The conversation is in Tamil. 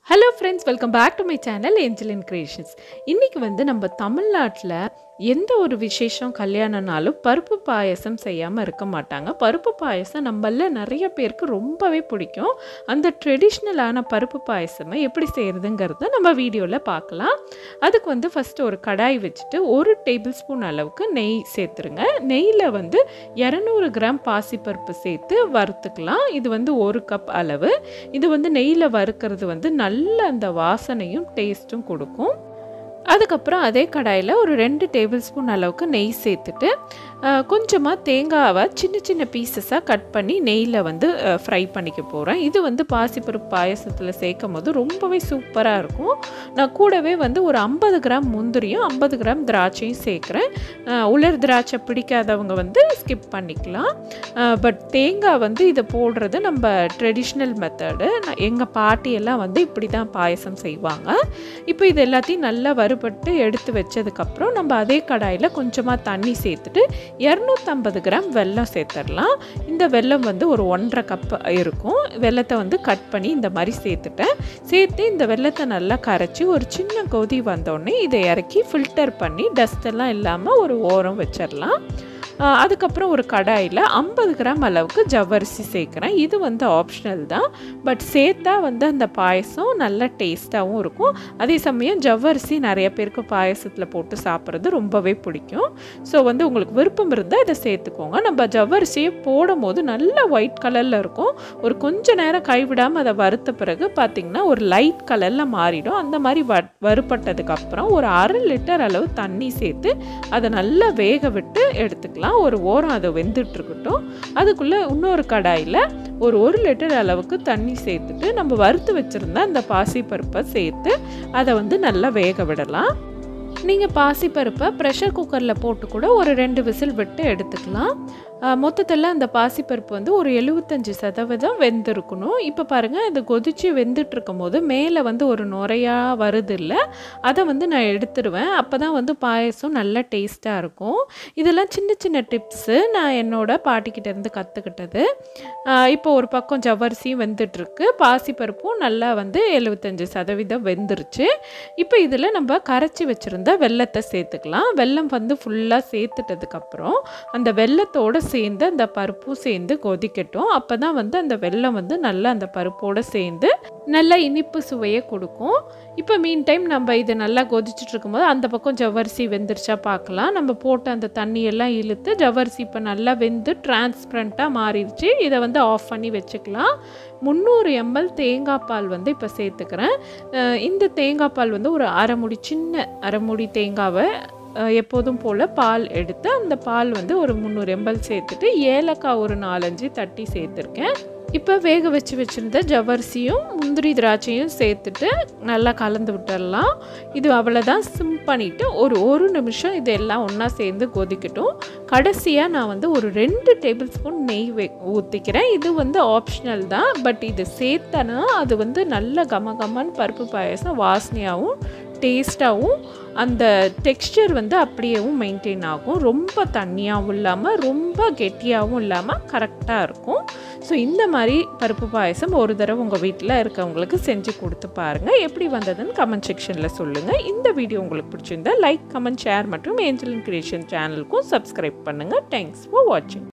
hello friends welcome back to my channel Angeline creations இன்றைக்கி வந்து நம்ம தமிழ்நாட்டில் எந்த ஒரு விசேஷம் கல்யாணம்னாலும் பருப்பு பாயசம் செய்யாமல் இருக்க மாட்டாங்க பருப்பு பாயசம் நம்மள நிறைய பேருக்கு ரொம்பவே பிடிக்கும் அந்த ட்ரெடிஷ்னலான பருப்பு பாயசமை எப்படி செய்கிறதுங்கிறத நம்ம வீடியோவில் பார்க்கலாம் அதுக்கு வந்து ஃபஸ்ட்டு ஒரு கடாய் வச்சுட்டு ஒரு டேபிள் ஸ்பூன் அளவுக்கு நெய் சேர்த்துருங்க நெய்யில் வந்து இரநூறு கிராம் பாசிப்பருப்பு சேர்த்து வறுத்துக்கலாம் இது வந்து ஒரு கப் அளவு இது வந்து நெய்யில் வறுக்கிறது வந்து நல்ல அந்த வாசனையும் டேஸ்ட்டும் கொடுக்கும் அதுக்கப்புறம் அதே கடாயில் ஒரு ரெண்டு டேபிள் ஸ்பூன் அளவுக்கு நெய் சேர்த்துட்டு கொஞ்சமாக தேங்காவை சின்ன சின்ன பீசஸாக கட் பண்ணி நெய்யில் வந்து ஃப்ரை பண்ணிக்க போகிறேன் இது வந்து பாசிப்பருப்பு பாயசத்தில் சேர்க்கும் போது ரொம்பவே சூப்பராக இருக்கும் நான் கூடவே வந்து ஒரு ஐம்பது கிராம் முந்திரியும் ஐம்பது கிராம் திராட்சையும் சேர்க்குறேன் உலர் திராட்சை பிடிக்காதவங்க வந்து ஸ்கிப் பண்ணிக்கலாம் பட் தேங்காய் வந்து இதை போடுறது நம்ம ட்ரெடிஷ்னல் மெத்தடு எங்கள் பாட்டியெல்லாம் வந்து இப்படி தான் பாயசம் செய்வாங்க இப்போ இது எல்லாத்தையும் நல்லா வறுபட்டு எடுத்து வச்சதுக்கப்புறம் நம்ம அதே கடாயில் கொஞ்சமாக தண்ணி சேர்த்துட்டு இரநூத்தம்பது கிராம் வெல்லம் சேர்த்துடலாம் இந்த வெல்லம் வந்து ஒரு ஒன்றரை கப் இருக்கும் வெல்லத்தை வந்து கட் பண்ணி இந்த மாதிரி சேர்த்துட்டேன் சேர்த்து இந்த வெல்லத்தை நல்லா கரைச்சி ஒரு சின்ன கொதி வந்தோடனே இதை இறக்கி ஃபில்டர் பண்ணி டஸ்ட் எல்லாம் இல்லாமல் ஒரு ஓரம் வச்சிடலாம் அதுக்கப்புறம் ஒரு கடாயில் ஐம்பது கிராம் அளவுக்கு ஜவ்வரிசி சேர்க்குறேன் இது வந்து ஆப்ஷனல் தான் பட் சேர்த்தா வந்து அந்த பாயசம் நல்ல டேஸ்ட்டாகவும் இருக்கும் அதே சமயம் ஜவ்வரிசி நிறைய பேருக்கு பாயசத்தில் போட்டு சாப்பிட்றது ரொம்பவே பிடிக்கும் ஸோ வந்து உங்களுக்கு விருப்பம் இருந்தால் இதை சேர்த்துக்கோங்க நம்ம ஜவ்வரிசியை போடும் போது நல்ல ஒயிட் கலரில் இருக்கும் ஒரு கொஞ்ச நேரம் கைவிடாமல் அதை வறுத்த பிறகு பார்த்திங்கன்னா ஒரு லைட் கலரில் மாறிடும் அந்த மாதிரி வ வறுப்பட்டதுக்கப்புறம் ஒரு அரை லிட்டர் அளவு தண்ணி சேர்த்து அதை நல்லா வேக விட்டு எடுத்துக்கலாம் ஒரு ஓரம் அதை வெந்துட்டு இருக்கட்டும் அதுக்குள்ளே இன்னொரு கடாயில் ஒரு ஒரு லிட்டர் அளவுக்கு தண்ணி சேர்த்துட்டு நம்ம வறுத்து வச்சுருந்தா அந்த பாசிப்பருப்பை சேர்த்து அதை வந்து நல்லா வேக விடலாம் நீங்கள் பாசிப்பருப்பை ப்ரெஷர் குக்கரில் போட்டு கூட ஒரு ரெண்டு விசில் விட்டு எடுத்துக்கலாம் மொத்தத்தில் அந்த பாசிப்பருப்பு வந்து ஒரு எழுபத்தஞ்சி சதவீதம் வெந்திருக்கணும் இப்போ பாருங்கள் அது கொதித்து வெந்துட்டு இருக்கும் போது மேலே வந்து ஒரு நுரையாக வருது இல்லை அதை வந்து நான் எடுத்துருவேன் அப்போ தான் வந்து பாயசம் நல்ல டேஸ்ட்டாக இருக்கும் இதெல்லாம் சின்ன சின்ன டிப்ஸு நான் என்னோடய பாட்டிக்கிட்டேருந்து கற்றுக்கிட்டது இப்போ ஒரு பக்கம் ஜவ்வரிசியும் வெந்துட்டுருக்கு பாசிப்பருப்பும் நல்லா வந்து எழுபத்தஞ்சி சதவீதம் வெந்துருச்சு இப்போ இதில் நம்ம கரைச்சி வச்சுருந்த வெள்ளத்தை சேர்த்துக்கலாம் வெல்லம் வந்து ஃபுல்லாக சேர்த்துட்டதுக்கப்புறம் அந்த வெள்ளத்தோட சேர்ந்து அந்த பருப்பும் சேர்ந்து கொதிக்கட்டும் அப்போ தான் வந்து அந்த வெல்லம் வந்து நல்லா அந்த பருப்போடு சேர்ந்து நல்ல இனிப்பு சுவையை கொடுக்கும் இப்போ மீன் டைம் நம்ம இது நல்லா கொதிச்சுட்டு இருக்கும்போது அந்த பக்கம் ஜவ்வரிசி வெந்துருச்சா பார்க்கலாம் நம்ம போட்ட அந்த தண்ணியெல்லாம் இழுத்து ஜவ்வரிசி இப்போ நல்லா வெந்து டிரான்ஸ்பரண்ட்டாக மாறிடுச்சு இதை வந்து ஆஃப் பண்ணி வச்சுக்கலாம் முந்நூறு எம்எல் தேங்காய் பால் வந்து இப்போ சேர்த்துக்கிறேன் இந்த தேங்காய் பால் வந்து ஒரு அரை முடி சின்ன அரை முடி தேங்காவை எப்போதும் போல் பால் எடுத்து அந்த பால் வந்து ஒரு முந்நூறு எம்பல் சேர்த்துட்டு ஏலக்காய் ஒரு நாலஞ்சு தட்டி சேர்த்துருக்கேன் இப்போ வேக வச்சு வச்சுருந்த ஜவ்வரிசியும் முந்திரி திராட்சையும் சேர்த்துட்டு நல்லா கலந்து விட்டுடலாம் இது அவ்வளோதான் சிம் பண்ணிவிட்டு ஒரு ஒரு நிமிஷம் இதெல்லாம் ஒன்றா சேர்ந்து கொதிக்கட்டும் கடைசியாக நான் வந்து ஒரு ரெண்டு டேபிள் ஸ்பூன் நெய் வே ஊற்றிக்கிறேன் இது வந்து ஆப்ஷனல் தான் பட் இது சேர்த்தனா அது வந்து நல்ல கம கமன்னு பருப்பு பாயசம் வாசனையாகவும் டேஸ்ட்டாகவும் அந்த டெக்ஸ்டர் வந்து அப்படியேவும் மெயின்டைன் ஆகும் ரொம்ப தண்ணியாகவும் இல்லாமல் ரொம்ப கெட்டியாகவும் இல்லாமல் கரெக்டாக இருக்கும் ஸோ இந்த மாதிரி பருப்பு பாயசம் ஒரு தடவை உங்கள் வீட்டில் இருக்கவங்களுக்கு செஞ்சு கொடுத்து பாருங்கள் எப்படி வந்ததுன்னு கமெண்ட் செக்ஷனில் சொல்லுங்கள் இந்த வீடியோ உங்களுக்கு பிடிச்சிருந்தா லைக் கமெண்ட் ஷேர் மற்றும் ஏஞ்சலின் கிரியேஷன் சேனலுக்கும் சப்ஸ்கிரைப் பண்ணுங்கள் தேங்க்ஸ் ஃபார் வாட்சிங்